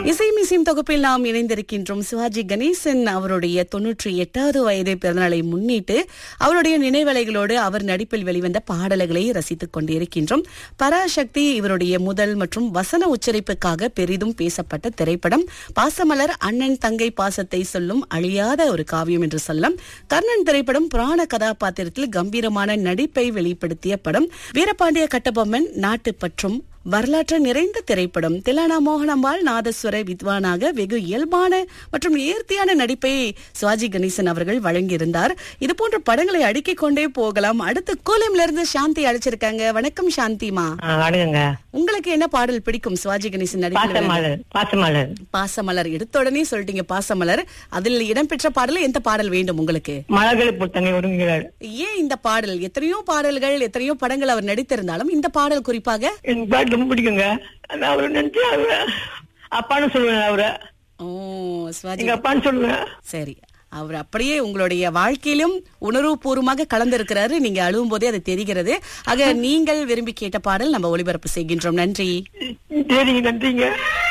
இசை மிசிம் தொகுப்பில் நாம் இணைந்திருக்கின்றோம் சிவாஜி கணேசன் அவருடைய தொன்னூற்றி எட்டாவது வயது பிறந்தநாளை முன்னிட்டு அவருடைய நினைவலைகளோடு அவர் நடிப்பில் வெளிவந்த பாடல்களை ரசித்துக் கொண்டிருக்கின்றோம் பராசக்தி இவருடைய முதல் மற்றும் வசன உச்சரிப்புக்காக பெரிதும் பேசப்பட்ட திரைப்படம் பாசமலர் அண்ணன் தங்கை பாசத்தை சொல்லும் அழியாத ஒரு காவியம் என்று சொல்லலாம் கர்ணன் திரைப்படம் புராண கதாபாத்திரத்தில் கம்பீரமான நடிப்பை வெளிப்படுத்திய படம் வீரபாண்டிய கட்டபொம்மன் நாட்டு பற்றும் வரலாற்று நிறைந்த திரைப்படம் திலானா மோகனம்பாள் நாதஸ்வர வித்வானாக வெகு இயல்பான மற்றும் நேர்த்தியான நடிப்பை சிவாஜி கணேசன் அவர்கள் வழங்கியிருந்தார் இது போன்ற படங்களை அடுக்கிக் கொண்டே போகலாம் அடுத்து கோலம்ல இருந்து சாந்தி அழைச்சிருக்காங்க வணக்கம் சாந்திமா ஆ, வணக்கங்க உங்களுக்கு என்ன பாடல் பிடிக்கும் சிவாஜி கணேசன் நடிப்பில் பாசமலர் பாசமலர் பாசமலர் எடுத்த உடனே சொல்லிட்டீங்க பாசமலர் அதில் இடம்பெற்ற பாடல் எந்த பாடல் வேண்டும் உங்களுக்கு மலர்களை பொறுத்தங்க ஒருங்கிறார் ஏன் இந்த பாடல் எத்தனையோ பாடல்கள் எத்தனையோ படங்கள் அவர் நடித்திருந்தாலும் இந்த பாடல் குறிப்பாக எனக்கு பாட்டு ரொம்ப பிடிக்குங்க நான் அவரை நினைச்சு அவரை அப்பான்னு சொல்லுவேன் அவரை ஓ சிவாஜி எங்க அப்பான்னு சொல்லுவேன் சரி அவர் அப்படியே உங்களுடைய வாழ்க்கையிலும் உணர்வுபூர்வமாக கலந்திருக்கிறாரு நீங்க அழுவும் போதே அது தெரிகிறது ஆக நீங்கள் விரும்பி கேட்ட பாடல் நம்ம ஒளிபரப்பு செய்கின்றோம் நன்றி சரிங்க நன்றிங்க